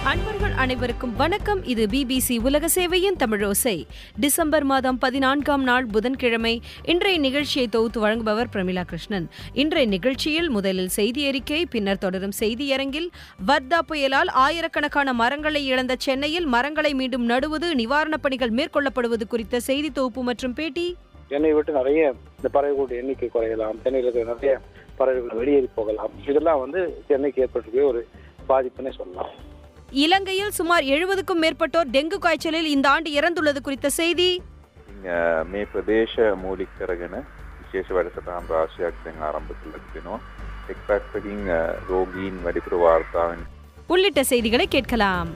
அன்பர்கள் அனைவருக்கும் வணக்கம் இது பிபிசி உலக சேவையின் தமிழோசை டிசம்பர் மாதம் பதினான்காம் நாள் புதன்கிழமை இன்றைய நிகழ்ச்சியை தொகுத்து வழங்குபவர் பிரமிளா கிருஷ்ணன் இன்றைய நிகழ்ச்சியில் முதலில் செய்தி அறிக்கை பின்னர் தொடரும் செய்தியரங்கில் வர்தா புயலால் ஆயிரக்கணக்கான மரங்களை இழந்த சென்னையில் மரங்களை மீண்டும் நடுவது நிவாரணப் பணிகள் மேற்கொள்ளப்படுவது குறித்த செய்தி தொகுப்பு மற்றும் பேட்டி சென்னை விட்டு நிறைய இந்த பறவைகளுடைய எண்ணிக்கை குறையலாம் சென்னையில் இருக்கிற நிறைய பறவைகள் வெளியேறி போகலாம் இதெல்லாம் வந்து சென்னைக்கு ஏற்பட்டிருக்க ஒரு பாதிப்புன்னே சொல்லலாம் இலங்கையில் சுமார் எழுபதுக்கும் மேற்பட்டோர் டெங்கு காய்ச்சலில் இந்த ஆண்டு இறந்துள்ளது குறித்த செய்தி මේ ප්‍රදේශ මූලික් කරගෙන විශේෂ වැඩසටහන් රාශියක් දැන් ආරම්භ කළා තිබෙනවා. එක් පැත්තකින් අ, රෝගීන් වැඩිපුර වාර්තාවෙන් உள்ளிட்ட செய்திகளை கேட்கலாம்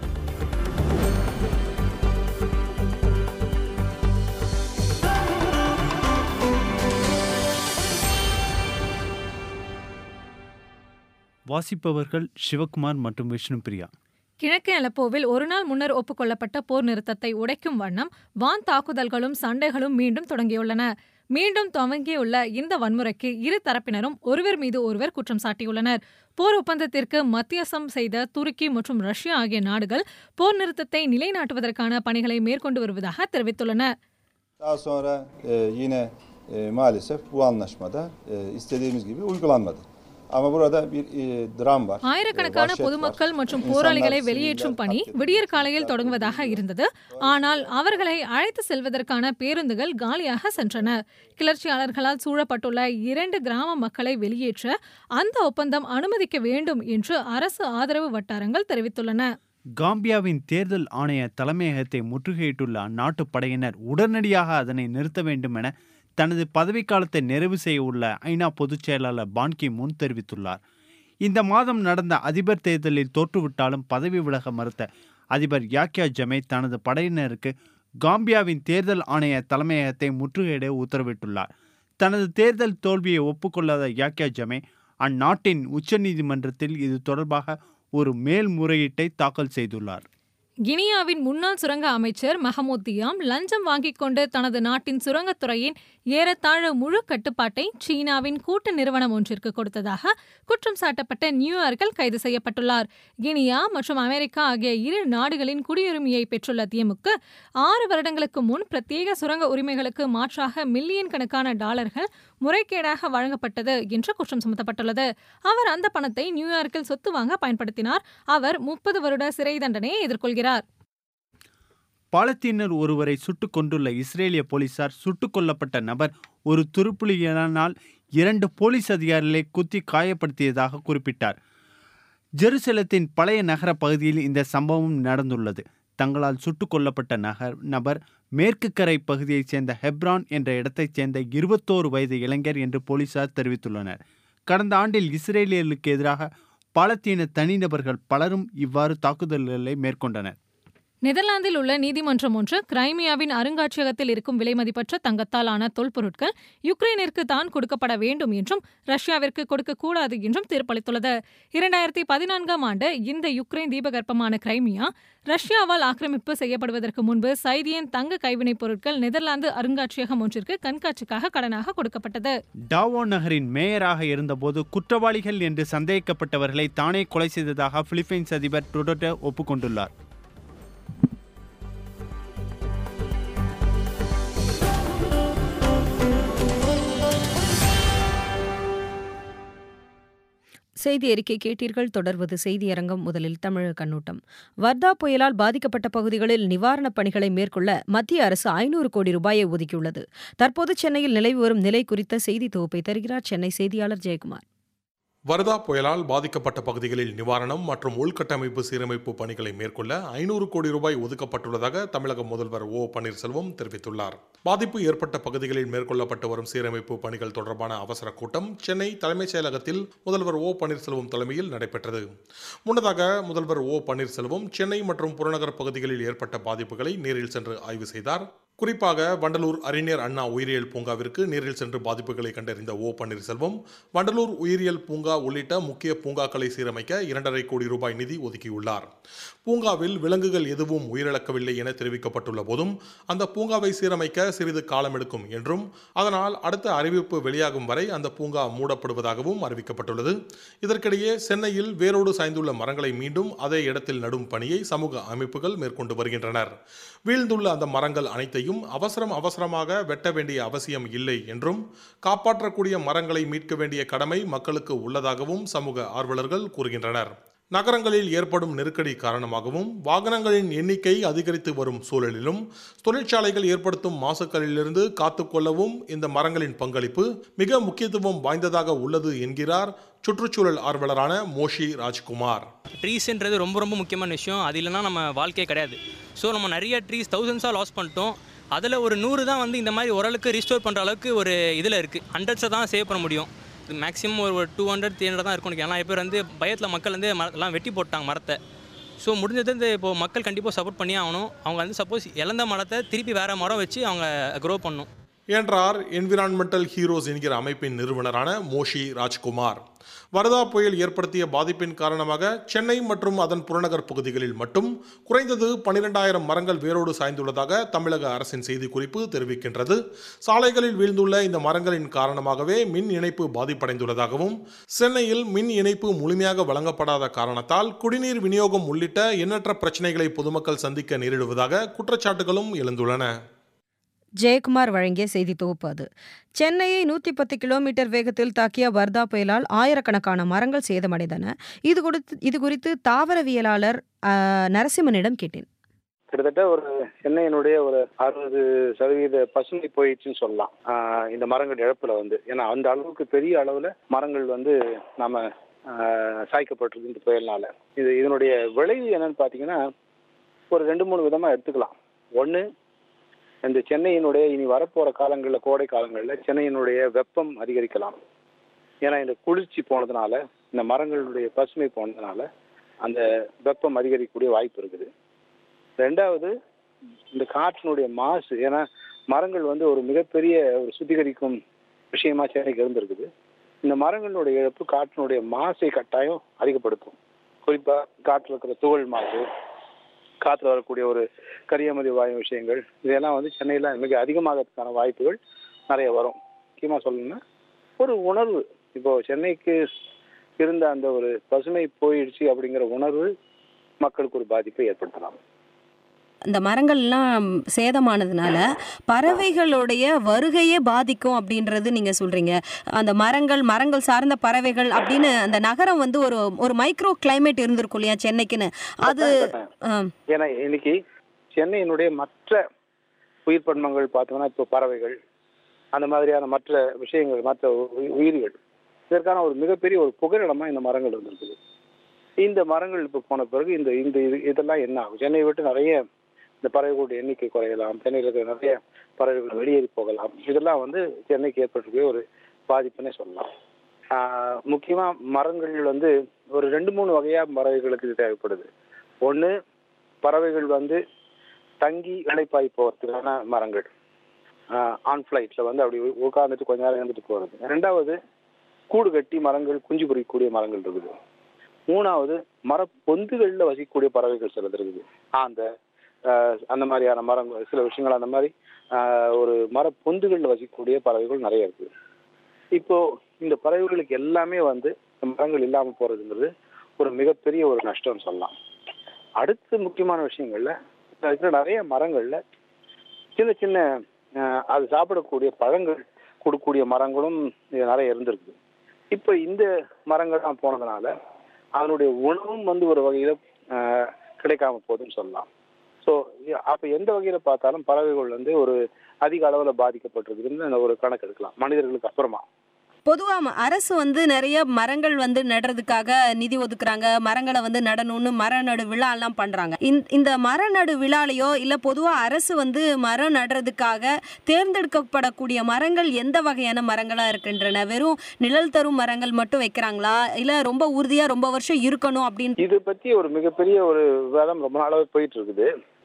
வாசிப்பவர்கள் சிவகுமார் மற்றும் விஷ்ணுபிரியா கிழக்கு அலப்போவில் ஒருநாள் முன்னர் ஒப்புக்கொள்ளப்பட்ட போர் நிறுத்தத்தை உடைக்கும் வண்ணம் வான் தாக்குதல்களும் சண்டைகளும் மீண்டும் தொடங்கியுள்ளன மீண்டும் துவங்கியுள்ள இந்த வன்முறைக்கு இரு தரப்பினரும் ஒருவர் மீது ஒருவர் குற்றம் சாட்டியுள்ளனர் போர் ஒப்பந்தத்திற்கு மத்தியசம் செய்த துருக்கி மற்றும் ரஷ்யா ஆகிய நாடுகள் போர் நிறுத்தத்தை நிலைநாட்டுவதற்கான பணிகளை மேற்கொண்டு வருவதாக தெரிவித்துள்ளன Daha sonra e, yine e, maalesef bu anlaşmada e, istediğimiz gibi uygulanmadı. Ama burada bir e, dram var. ஆயிரக்கணக்கான e, vahşet பொதுமக்கள் var. மற்றும் İnsanlar, போராளிகளை siviller வெளியேற்றும் பணி katledildi. விடியற் காலையில் தொடங்குவதாக இருந்தது ஆனால் அவர்களை அழைத்து செல்வதற்கான பேருந்துகள் காலியாக சென்றன கிளர்ச்சியாளர்களால் சூழப்பட்டுள்ள இரண்டு கிராம மக்களை வெளியேற்ற அந்த ஒப்பந்தம் அனுமதிக்க வேண்டும் என்று அரசு ஆதரவு வட்டாரங்கள் தெரிவித்துள்ளன காம்பியாவின் தேர்தல் ஆணைய தலைமையகத்தை முற்றுகையிட்டுள்ள அந்நாட்டு படையினர் உடனடியாக அதனை நிறுத்த வேண்டும் என தனது பதவிக்காலத்தை நிறைவு செய்ய உள்ள ஐநா பொதுச் செயலாளர் பான்கி முன் தெரிவித்துள்ளார் இந்த மாதம் நடந்த அதிபர் தேர்தலில் தோற்றுவிட்டாலும் பதவி விலக மறுத்த அதிபர் யாக்கியா ஜமே தனது படையினருக்கு காம்பியாவின் தேர்தல் ஆணைய தலைமையகத்தை முற்றுகையிட உத்தரவிட்டுள்ளார் தனது தேர்தல் தோல்வியை ஒப்புக்கொள்ளாத யாக்கியா ஜமே அந்நாட்டின் உச்சநீதிமன்றத்தில் இது தொடர்பாக ஒரு மேல்முறையீட்டை தாக்கல் செய்துள்ளார் கினியாவின் முன்னாள் சுரங்க அமைச்சர் மஹமூத் தியாம் லஞ்சம் வாங்கிக் கொண்டு தனது நாட்டின் சுரங்கத்துறையின் ஏறத்தாழ முழு கட்டுப்பாட்டை சீனாவின் கூட்டு நிறுவனம் ஒன்றிற்கு கொடுத்ததாக குற்றம் சாட்டப்பட்ட நியூயார்க்கில் கைது செய்யப்பட்டுள்ளார் கினியா மற்றும் அமெரிக்கா ஆகிய இரு நாடுகளின் குடியுரிமையை பெற்றுள்ள தியமுக்கு ஆறு வருடங்களுக்கு முன் பிரத்யேக சுரங்க உரிமைகளுக்கு மாற்றாக மில்லியன் கணக்கான டாலர்கள் முறைகேடாக வழங்கப்பட்டது என்று குற்றம் சுமத்தப்பட்டுள்ளது அவர் அந்த பணத்தை நியூயார்க்கில் சொத்து வாங்க பயன்படுத்தினார் அவர் முப்பது வருட சிறை தண்டனையை எதிர்கொள்கிறார் பாலத்தீனர் ஒருவரை சுட்டுக் கொண்டுள்ள இஸ்ரேலிய போலீசார் சுட்டுக் கொல்லப்பட்ட நபர் ஒரு துருப்புலியினால் இரண்டு போலீஸ் அதிகாரிகளை குத்தி காயப்படுத்தியதாக குறிப்பிட்டார் ஜெருசலத்தின் பழைய நகர பகுதியில் இந்த சம்பவம் நடந்துள்ளது தங்களால் சுட்டுக் கொல்லப்பட்ட நகர் நபர் மேற்கு கரை பகுதியைச் சேர்ந்த ஹெப்ரான் என்ற இடத்தைச் சேர்ந்த இருபத்தோரு வயது இளைஞர் என்று போலீசார் தெரிவித்துள்ளனர் கடந்த ஆண்டில் இஸ்ரேலியர்களுக்கு எதிராக பாலத்தீன தனிநபர்கள் பலரும் இவ்வாறு தாக்குதல்களை மேற்கொண்டனர் நெதர்லாந்தில் உள்ள நீதிமன்றம் ஒன்று கிரைமியாவின் அருங்காட்சியகத்தில் இருக்கும் விலைமதிப்பற்ற தங்கத்தால் ஆன தொல்பொருட்கள் யுக்ரைனிற்கு தான் கொடுக்கப்பட வேண்டும் என்றும் ரஷ்யாவிற்கு கொடுக்கக்கூடாது என்றும் தீர்ப்பளித்துள்ளது இரண்டாயிரத்தி பதினான்காம் ஆண்டு இந்த யுக்ரைன் தீபகற்பமான கிரைமியா ரஷ்யாவால் ஆக்கிரமிப்பு செய்யப்படுவதற்கு முன்பு சைதியன் தங்க கைவினைப் பொருட்கள் நெதர்லாந்து அருங்காட்சியகம் ஒன்றிற்கு கண்காட்சிக்காக கடனாக கொடுக்கப்பட்டது டாவோ நகரின் மேயராக இருந்தபோது குற்றவாளிகள் என்று சந்தேகிக்கப்பட்டவர்களை தானே கொலை செய்ததாக பிலிப்பைன்ஸ் அதிபர் டுடோட்டோ ஒப்புக்கொண்டுள்ளார் செய்தி அறிக்கை கேட்டீர்கள் தொடர்வது செய்தியரங்கம் முதலில் தமிழக கண்ணோட்டம் வர்தா புயலால் பாதிக்கப்பட்ட பகுதிகளில் நிவாரணப் பணிகளை மேற்கொள்ள மத்திய அரசு ஐநூறு கோடி ரூபாயை ஒதுக்கியுள்ளது தற்போது சென்னையில் நிலவி வரும் நிலை குறித்த செய்தி தொகுப்பை தருகிறார் சென்னை செய்தியாளர் ஜெயக்குமார் வர்தா புயலால் பாதிக்கப்பட்ட பகுதிகளில் நிவாரணம் மற்றும் உள்கட்டமைப்பு சீரமைப்பு பணிகளை மேற்கொள்ள ஐநூறு கோடி ரூபாய் ஒதுக்கப்பட்டுள்ளதாக தமிழக முதல்வர் ஓ பன்னீர்செல்வம் தெரிவித்துள்ளார் பாதிப்பு ஏற்பட்ட பகுதிகளில் மேற்கொள்ளப்பட்டு வரும் சீரமைப்பு பணிகள் தொடர்பான அவசர கூட்டம் சென்னை தலைமைச் செயலகத்தில் முதல்வர் ஓ பன்னீர்செல்வம் தலைமையில் நடைபெற்றது முன்னதாக முதல்வர் ஓ பன்னீர்செல்வம் சென்னை மற்றும் புறநகர் பகுதிகளில் ஏற்பட்ட பாதிப்புகளை நேரில் சென்று ஆய்வு செய்தார் குறிப்பாக வண்டலூர் அறிஞர் அண்ணா உயிரியல் பூங்காவிற்கு நேரில் சென்று பாதிப்புகளை கண்டறிந்த ஓ பன்னீர்செல்வம் வண்டலூர் உயிரியல் பூங்கா உள்ளிட்ட முக்கிய பூங்காக்களை சீரமைக்க இரண்டரை கோடி ரூபாய் நிதி ஒதுக்கியுள்ளார் பூங்காவில் விலங்குகள் எதுவும் உயிரிழக்கவில்லை என தெரிவிக்கப்பட்டுள்ள போதும் அந்த பூங்காவை சீரமைக்க சிறிது காலம் எடுக்கும் என்றும் அதனால் அடுத்த அறிவிப்பு வெளியாகும் வரை அந்த பூங்கா மூடப்படுவதாகவும் அறிவிக்கப்பட்டுள்ளது இதற்கிடையே சென்னையில் வேரோடு சாய்ந்துள்ள மரங்களை மீண்டும் அதே இடத்தில் நடும் பணியை சமூக அமைப்புகள் மேற்கொண்டு வருகின்றனர் வீழ்ந்துள்ள அந்த மரங்கள் அனைத்தையும் அவசரம் அவசரமாக வெட்ட வேண்டிய அவசியம் இல்லை என்றும் காப்பாற்றக்கூடிய மரங்களை மீட்க வேண்டிய கடமை மக்களுக்கு உள்ளதாகவும் சமூக ஆர்வலர்கள் கூறுகின்றனர் நகரங்களில் ஏற்படும் நெருக்கடி காரணமாகவும் வாகனங்களின் எண்ணிக்கை அதிகரித்து வரும் சூழலிலும் தொழிற்சாலைகள் ஏற்படுத்தும் மாசுக்களிலிருந்து காத்துக்கொள்ளவும் இந்த மரங்களின் பங்களிப்பு மிக முக்கியத்துவம் வாய்ந்ததாக உள்ளது என்கிறார் சுற்றுச்சூழல் ஆர்வலரான மோஷி ராஜ்குமார் ட்ரீஸ்ன்றது ரொம்ப ரொம்ப முக்கியமான விஷயம் அது இல்லைனா நம்ம வாழ்க்கையே கிடையாது ஸோ நம்ம நிறைய ட்ரீஸ் தௌசண்ட்ஸாக லாஸ் பண்ணிட்டோம் அதில் ஒரு நூறு தான் வந்து இந்த மாதிரி ஓரளவுக்கு ரீஸ்டோர் பண்ணுற அளவுக்கு ஒரு இதில் இருக்குது ஹண்ட்ரட்ஸை தான் சேவ் பண்ண முடியும் இது மேக்ஸிமம் ஒரு டூ ஹண்ட்ரட் த்ரீ ஹண்ட்ரட் தான் இருக்கும் ஏன்னா இப்போ வந்து பயத்தில் மக்கள் வந்து மரத்தெல்லாம் வெட்டி போட்டாங்க மரத்தை ஸோ முடிஞ்சது இந்த இப்போ மக்கள் கண்டிப்பாக சப்போர்ட் பண்ணி ஆகணும் அவங்க வந்து சப்போஸ் இழந்த மரத்தை திருப்பி வேறு மரம் வச்சு அவங்க க்ரோ பண்ணணும் என்றார் என்விரான்மெண்டல் ஹீரோஸ் என்கிற அமைப்பின் நிறுவனரான மோஷி ராஜ்குமார் வரதா புயல் ஏற்படுத்திய பாதிப்பின் காரணமாக சென்னை மற்றும் அதன் புறநகர் பகுதிகளில் மட்டும் குறைந்தது பனிரெண்டாயிரம் மரங்கள் வேரோடு சாய்ந்துள்ளதாக தமிழக அரசின் செய்திக்குறிப்பு தெரிவிக்கின்றது சாலைகளில் வீழ்ந்துள்ள இந்த மரங்களின் காரணமாகவே மின் இணைப்பு பாதிப்படைந்துள்ளதாகவும் சென்னையில் மின் இணைப்பு முழுமையாக வழங்கப்படாத காரணத்தால் குடிநீர் விநியோகம் உள்ளிட்ட எண்ணற்ற பிரச்சனைகளை பொதுமக்கள் சந்திக்க நேரிடுவதாக குற்றச்சாட்டுகளும் எழுந்துள்ளன ஜெயக்குமார் வழங்கிய செய்தி தொகுப்பு அது சென்னையை நூற்றி பத்து கிலோமீட்டர் வேகத்தில் தாக்கிய வர்தா புயலால் ஆயிரக்கணக்கான மரங்கள் சேதமடைந்தன இது குறித்து இது குறித்து தாவரவியலாளர் ஆ, நரசிம்மனிடம் கேட்டேன் கிட்டத்தட்ட ஒரு சென்னையினுடைய ஒரு அறுபது சதவீத பசுமை போயிடுச்சுன்னு சொல்லலாம் ஆஹ் இந்த மரங்கள் இழப்புல வந்து ஏன்னா அந்த அளவுக்கு பெரிய அளவுல மரங்கள் வந்து நாம ஆஹ் சாய்க்கப்பட்டிருக்கு இந்த புயல்னால இது இதனுடைய விளைவு என்னன்னு பாத்தீங்கன்னா ஒரு ரெண்டு மூணு விதமா எடுத்துக்கலாம் ஒண்ணு இந்த சென்னையினுடைய இனி வரப்போற காலங்களில் கோடை காலங்களில் சென்னையினுடைய வெப்பம் அதிகரிக்கலாம் ஏன்னா இந்த குளிர்ச்சி போனதுனால இந்த மரங்களுடைய பசுமை போனதுனால அந்த வெப்பம் அதிகரிக்கக்கூடிய வாய்ப்பு இருக்குது ரெண்டாவது இந்த காற்றினுடைய மாசு ஏன்னா மரங்கள் வந்து ஒரு மிகப்பெரிய ஒரு சுத்திகரிக்கும் விஷயமா சென்னைக்கு இருந்திருக்குது இந்த மரங்களுடைய இழப்பு காற்றினுடைய மாசை கட்டாயம் அதிகப்படுத்தும் குறிப்பா காற்றுல இருக்கிற துகள் மாசு காற்றுல வரக்கூடிய ஒரு கரியமதி வாயு விஷயங்கள் இதெல்லாம் வந்து சென்னையில மிக அதிகமாகிறதுக்கான வாய்ப்புகள் நிறைய வரும் முக்கியமா சொல்லணும்னா ஒரு உணர்வு இப்போ சென்னைக்கு இருந்த அந்த ஒரு பசுமை போயிடுச்சு அப்படிங்கிற உணர்வு மக்களுக்கு ஒரு பாதிப்பை ஏற்படுத்தலாம் இந்த மரங்கள்லாம் சேதமானதுனால பறவைகளுடைய வருகையே பாதிக்கும் அப்படின்றது நீங்க சொல்றீங்க அந்த மரங்கள் மரங்கள் சார்ந்த பறவைகள் அப்படின்னு அந்த நகரம் வந்து ஒரு ஒரு மைக்ரோ கிளைமேட் இருந்திருக்கும் இல்லையா சென்னைக்குன்னு அது ஆ, ஏன்னா இன்னைக்கு சென்னையினுடைய மற்ற உயிர் பன்மங்கள் பார்த்தோம்னா இப்போ பறவைகள் அந்த மாதிரியான மற்ற விஷயங்கள் மற்ற உயி- உயிர்கள் இதற்கான ஒரு மிகப்பெரிய ஒரு புகலிடமா இந்த மரங்கள் இருந்திருக்குது இந்த மரங்கள் இப்போ போன பிறகு இந்த இந்த இது- இதெல்லாம் என்ன ஆகும் சென்னையை விட்டு நிறைய இந்த பறவைகளுடைய எண்ணிக்கை குறையலாம் சென்னையில் இருக்கிற நிறைய பறவைகள் வெளியேறி போகலாம் இதெல்லாம் வந்து சென்னைக்கு ஏற்பட்டிருக்கிற ஒரு பாதிப்புன்னே சொல்லலாம் ஆஹ் முக்கியமா மரங்கள் வந்து ஒரு ரெண்டு மூணு வகையா பறவைகளுக்கு இது தேவைப்படுது ஒண்ணு பறவைகள் வந்து தங்கி இளைப்பாய் போகிறதுக்கான மரங்கள் ஆன் ஃப்ளைட்ல வந்து அப்படி உ- உட்கார்ந்துட்டு கொஞ்ச நேரம் இருந்துட்டு போறது ரெண்டாவது கூடு கட்டி மரங்கள் குஞ்சு பொறிக்கக்கூடிய மரங்கள் இருக்குது மூணாவது மர பொந்துகளில் வசிக்கக்கூடிய பறவைகள் சிலது இருக்குது அந்த ஆஹ், அந்த மாதிரியான மரங்கள் சில விஷயங்கள் அந்த மாதிரி ஆஹ், ஒரு மர பொந்துகளில் வசிக்கக்கூடிய பறவைகள் நிறைய இருக்குது இப்போ இந்த பறவைகளுக்கு எல்லாமே வந்து இந்த மரங்கள் இல்லாமல் போறதுங்கிறது ஒரு மிகப்பெரிய ஒரு நஷ்டம்னு சொல்லலாம் அடுத்து முக்கியமான விஷயங்கள்ல இப்ப இருக்கிற நிறைய மரங்கள்ல சின்ன சின்ன அஹ், அது சாப்பிடக்கூடிய பழங்கள் கொடுக்கக்கூடிய மரங்களும் இங்க நிறைய இருந்திருக்கு இப்போ இந்த மரங்கள்லாம் போனதுனால அதனுடைய உணவும் வந்து ஒரு வகையில அஹ், கிடைக்காம போகுதுன்னு சொல்லலாம் ஸோ அப்ப எந்த வகையில பார்த்தாலும் பறவைகள் வந்து ஒரு அதிக அளவுல பாதிக்கப்பட்டிருக்குதுன்னு அந்த ஒரு கணக்கு எடுக்கலாம் மனிதர்களுக்கு அப்புறமா பொதுவா ம- அரசு வந்து நிறைய மரங்கள் வந்து நடுறதுக்காக நிதி ஒதுக்குறாங்க மரங்களை வந்து நடணும்னு மர நடு விழா எல்லாம் பண்றாங்க இந்த- இந்த மர நடு விழாலையோ இல்ல பொதுவா அரசு வந்து மரம் நடுறதுக்காக தேர்ந்தெடுக்கப்படக்கூடிய மரங்கள் எந்த வகையான மரங்களா இருக்கின்றன வெறும் நிழல் தரும் மரங்கள் மட்டும் வைக்கிறாங்களா இல்ல ரொம்ப உறுதியா ரொம்ப வருஷம் இருக்கணும் அப்படின்னு இது பத்தி ஒரு மிகப்பெரிய ஒரு விவாதம் ரொம்ப நாளாவே போயிட்டு இருக்குது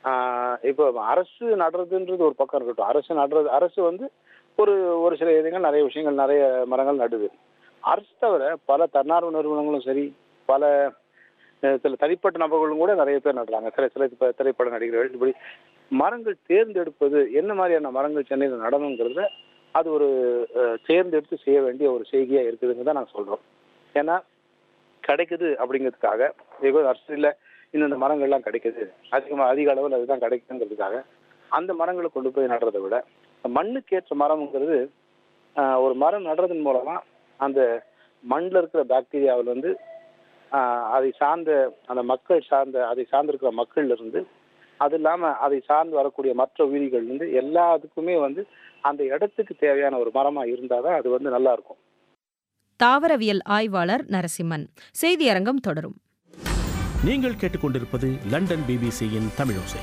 ஆஹ் இப்போ அரசு நடுறதுன்றது ஒரு பக்கம் இருக்கட்டும் அரசு நடுறது அரசு வந்து ஒரு ஒரு சில இதுங்கள் நிறைய விஷயங்கள் நிறைய மரங்கள் நடுது அரசு தவிர பல தன்னார்வ நிறுவனங்களும் சரி பல அஹ், சில தனிப்பட்ட நபர்களும் கூட நிறைய பேர் நடுறாங்க சில சில இப்ப திரைப்பட நடிகர்கள் இப்படி மரங்கள் தேர்ந்தெடுப்பது என்ன மாதிரியான மரங்கள் சென்னையில் நடணுங்கிறத அது ஒரு அஹ், தேர்ந்தெடுத்து செய்ய வேண்டிய ஒரு செய்தியா இருக்குதுன்னு தான் நாங்கள் சொல்றோம் ஏன்னா கிடைக்குது அப்படிங்கிறதுக்காக ஏதோ அரசியல இந்தந்த மரங்கள்லாம் கிடைக்குது அதிகமாக அதிக அளவில் அதுதான் கிடைக்குங்கிறதுக்காக அந்த மரங்களை கொண்டு போய் நடுறதை விட மண்ணுக்கேற்ற மரம்ங்கிறது ஆஹ், ஒரு மரம் நடுறதன் மூலமா அந்த மண்ணில் இருக்கிற பாக்டீரியாவில் வந்து ஆஹ், அதை சார்ந்த அந்த மக்கள் சார்ந்த அதை சார்ந்திருக்கிற மக்கள்ல இருந்து அது இல்லாம அதை சார்ந்து வரக்கூடிய மற்ற உயிரிகள் வந்து எல்லாத்துக்குமே வந்து அந்த இடத்துக்கு தேவையான ஒரு மரமா இருந்தாதான் அது வந்து நல்லா இருக்கும் தாவரவியல் ஆய்வாளர் நரசிம்மன் செய்தியரங்கம் தொடரும் நீங்கள் கேட்டுக்கொண்டிருப்பது லண்டன் பிபிசியின் தமிழோசை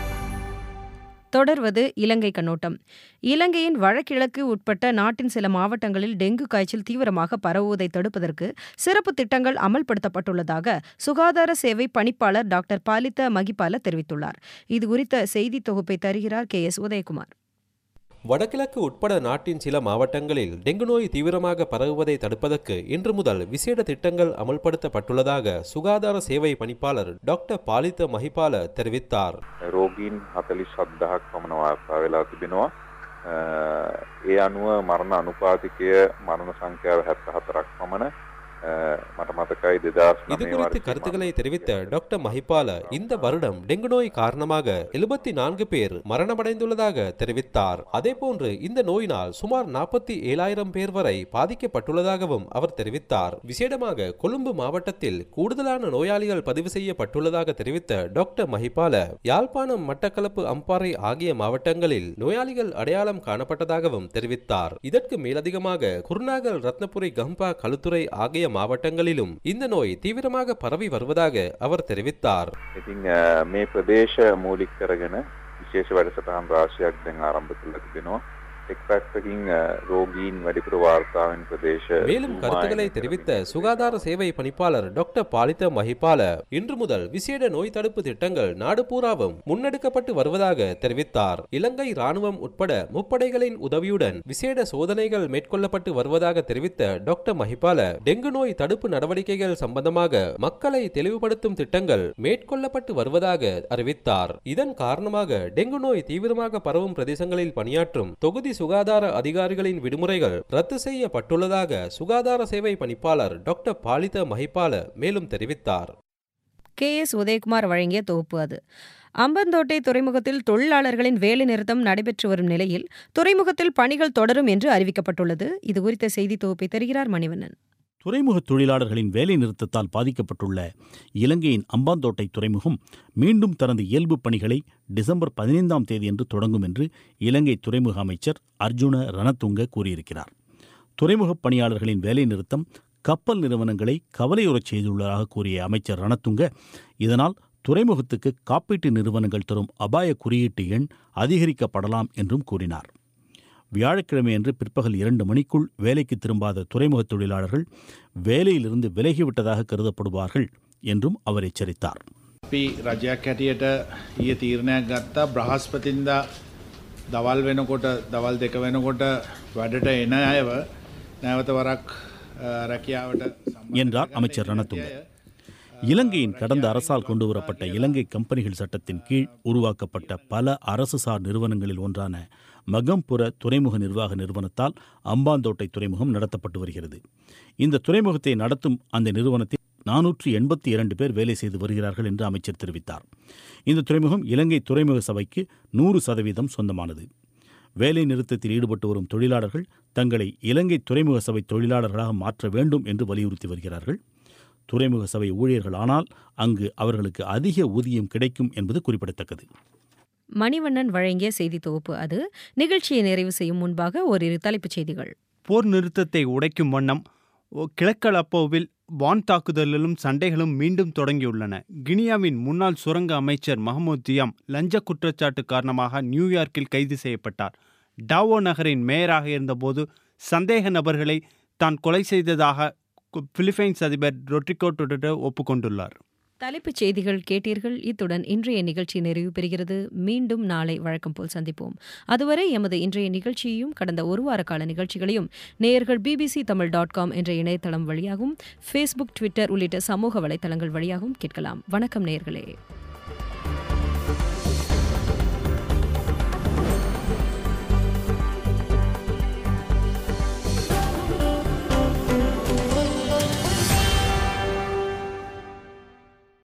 தொடர்வது இலங்கை கண்ணோட்டம் இலங்கையின் வடகிழக்கு உட்பட்ட நாட்டின் சில மாவட்டங்களில் டெங்கு காய்ச்சல் தீவிரமாக பரவுவதை தடுப்பதற்கு சிறப்பு திட்டங்கள் அமல்படுத்தப்பட்டுள்ளதாக சுகாதார சேவை பணிப்பாளர் டாக்டர் பாலித்த மகிபால தெரிவித்துள்ளார் இதுகுறித்த செய்தி தொகுப்பை தருகிறார் கே எஸ் உதயகுமார் வடகிழக்கு உட்பட நாட்டின் சில மாவட்டங்களில் டெங்கு நோய் தீவிரமாக பரவுவதை தடுப்பதற்கு இன்று முதல் விசேட திட்டங்கள் அமல்படுத்தப்பட்டுள்ளதாக சுகாதார சேவை பணிப்பாளர் டாக்டர் பாலித்த மஹிபால தெரிவித்தார் රෝගීන් හතලිස් සද්දහක් පමණ වාර්තා වෙලා තිබෙනවා. අ, ඒ අනුව මරණ අනුපාතිකය මරණ සංඛ්‍යාව හැත්ත හතරක් පමණ අ, මට මතකයි දෙදස් இது குறித்து கருத்துக்களை தெரிவித்த டாக்டர் மஹிபால இந்த வருடம் டெங்கு நோய் காரணமாக எழுபத்தி நான்கு பேர் மரணமடைந்துள்ளதாக தெரிவித்தார் அதேபோன்று இந்த நோயினால் சுமார் நாற்பத்தி ஏழாயிரம் பேர் வரை பாதிக்கப்பட்டுள்ளதாகவும் அவர் தெரிவித்தார் விசேடமாக கொழும்பு மாவட்டத்தில் கூடுதலான நோயாளிகள் பதிவு செய்யப்பட்டுள்ளதாக தெரிவித்த டாக்டர் மஹிபால யாழ்ப்பாணம் மட்டக்களப்பு அம்பாறை ஆகிய மாவட்டங்களில் நோயாளிகள் அடையாளம் காணப்பட்டதாகவும் தெரிவித்தார் இதற்கு மேலதிகமாக குருநாகல் ரத்னபுரி கம்பா களுத்துறை ஆகிய மாவட்டங்களிலும் இந்த நோய் தீவிரமாக பரவி வருவதாக அவர் தெரிவித்தார் ඉතින් අ, මේ ප්‍රදේශ මූලික කරගෙන විශේෂ වැඩසටහන් රාශියක් දැන් ආරම්භ කරලා තිබෙනවා. එක් පැත්තකින් අ, රෝගීන් වැඩිපුර වාර්තාවෙන් ප්‍රදේශ மேலும் கருத்துக்களை தெரிவித்த சுகாதார சேவை பணிப்பாளர் டாக்டர் பாலித்த மஹிபால இன்று முதல் விசேட நோய் தடுப்பு திட்டங்கள் நாடு பூராவும் முன்னெடுக்கப்பட்டு வருவதாக தெரிவித்தார் இலங்கை ராணுவம் உட்பட முப்படைகளின் உதவியுடன் விசேட சோதனைகள் மேற்கொள்ளப்பட்டு வருவதாக தெரிவித்த டாக்டர் மஹிபால டெங்கு நோய் தடுப்பு நடவடிக்கைகள் சம்பந்தமாக மக்களை தெளிவுபடுத்தும் திட்டங்கள் மேற்கொள்ளப்பட்டு வருவதாக அறிவித்தார் இதன் காரணமாக டெங்கு நோய் தீவிரமாக பரவும் பிரதேசங்களில் பணியாற்றும் தொகுதி சுகாதார அதிகாரிகளின் விடுமுறைகள் ரத்து செய்யப்பட்டுள்ளதாக சுகாதார சேவை பணிப்பாளர் டாக்டர் பாலித மஹிபால மேலும் தெரிவித்தார் கே எஸ் உதயகுமார் வழங்கிய தொகுப்பு அது அம்பந்தோட்டை துறைமுகத்தில் தொழிலாளர்களின் வேலை நிறுத்தம் நடைபெற்று வரும் நிலையில் துறைமுகத்தில் பணிகள் தொடரும் என்று அறிவிக்கப்பட்டுள்ளது இதுகுறித்த செய்தி தொகுப்பை தருகிறார் மணிவண்ணன் துறைமுக தொழிலாளர்களின் வேலை நிறுத்தத்தால் பாதிக்கப்பட்டுள்ள இலங்கையின் அம்பாந்தோட்டை துறைமுகம் மீண்டும் தனது இயல்பு பணிகளை டிசம்பர் பதினைந்தாம் தேதியன்று தொடங்கும் என்று இலங்கை துறைமுக அமைச்சர் அர்ஜுன ரணதுங்க கூறியிருக்கிறார் துறைமுகப் பணியாளர்களின் வேலை நிறுத்தம் கப்பல் நிறுவனங்களை கவலையுறச் செய்துள்ளதாக கூறிய அமைச்சர் ரணதுங்க இதனால் துறைமுகத்துக்கு காப்பீட்டு நிறுவனங்கள் தரும் அபாய குறியீட்டு எண் அதிகரிக்கப்படலாம் என்றும் கூறினார் வியாழக்கிழமையன்று பிற்பகல் இரண்டு மணிக்குள் வேலைக்கு திரும்பாத துறைமுக தொழிலாளர்கள் வேலையிலிருந்து விலகிவிட்டதாக கருதப்படுவார்கள் என்றும் அவர் எச்சரித்தார் අපි රජයක් හැටියට ඊය තීරණයක් ගත්තා බ්‍රහස්පතින්දා දවල් වෙනකොට දවල් දෙක වෙනකොට වැඩට එන අයව නැවත වරක් අ, රැකියාවට සම්බන්ධ என்றார் කරගන්න அமைச்சர் ඉදිරි ரணதுங்க අය இலங்கையின் கடந்த அரசால் கொண்டுவரப்பட்ட இலங்கை கம்பெனிகள் சட்டத்தின் கீழ் உருவாக்கப்பட்ட பல அரசுசார் நிறுவனங்களில் ஒன்றான மகம்புர துறைமுக நிர்வாக நிறுவனத்தால் அம்பாந்தோட்டை துறைமுகம் நடத்தப்பட்டு வருகிறது இந்த துறைமுகத்தை நடத்தும் அந்த நிறுவனத்தில் நானூற்றி எண்பத்தி இரண்டு பேர் வேலை செய்து வருகிறார்கள் என்று அமைச்சர் தெரிவித்தார் இந்த துறைமுகம் இலங்கை துறைமுக சபைக்கு நூறு சதவீதம் சொந்தமானது வேலை நிறுத்தத்தில் ஈடுபட்டு வரும் தொழிலாளர்கள் தங்களை இலங்கை துறைமுக சபை தொழிலாளர்களாக மாற்ற வேண்டும் என்று வலியுறுத்தி வருகிறார்கள் துறைமுக சபை ஊழியர்கள் ஆனால் அங்கு அவர்களுக்கு அதிக ஊதியம் கிடைக்கும் என்பது குறிப்பிடத்தக்கது மணிவண்ணன் வழங்கிய செய்தி தொகுப்பு அது நிகழ்ச்சியை நிறைவு செய்யும் முன்பாக ஓரிரு தலைப்புச் செய்திகள் போர் நிறுத்தத்தை உடைக்கும் வண்ணம் ஒ- கிழக்கலப்போவில் வான் தாக்குதலிலும் சண்டைகளும் மீண்டும் தொடங்கியுள்ளன கினியாவின் முன்னாள் சுரங்க அமைச்சர் மஹமூத் தியாம் லஞ்ச குற்றச்சாட்டு காரணமாக நியூயார்க்கில் கைது செய்யப்பட்டார் டாவோ நகரின் மேயராக இருந்தபோது சந்தேக நபர்களை தான் கொலை செய்ததாக கு- பிலிப்பைன்ஸ் அதிபர் ரொட்ரிகோ டுடோ ஒப்புக்கொண்டுள்ளார் தலைப்புச் செய்திகள் கேட்டீர்கள் இத்துடன் இன்றைய நிகழ்ச்சி நிறைவு பெறுகிறது மீண்டும் நாளை வழக்கம் போல் சந்திப்போம் அதுவரை எமது இன்றைய நிகழ்ச்சியையும் கடந்த ஒரு வார கால நிகழ்ச்சிகளையும் நேயர்கள் பிபிசி தமிழ் டாட் காம் என்ற இணையதளம் வழியாகவும் ஃபேஸ்புக் ட்விட்டர் உள்ளிட்ட சமூக வலைதளங்கள் வழியாகவும் கேட்கலாம் வணக்கம் நேயர்களே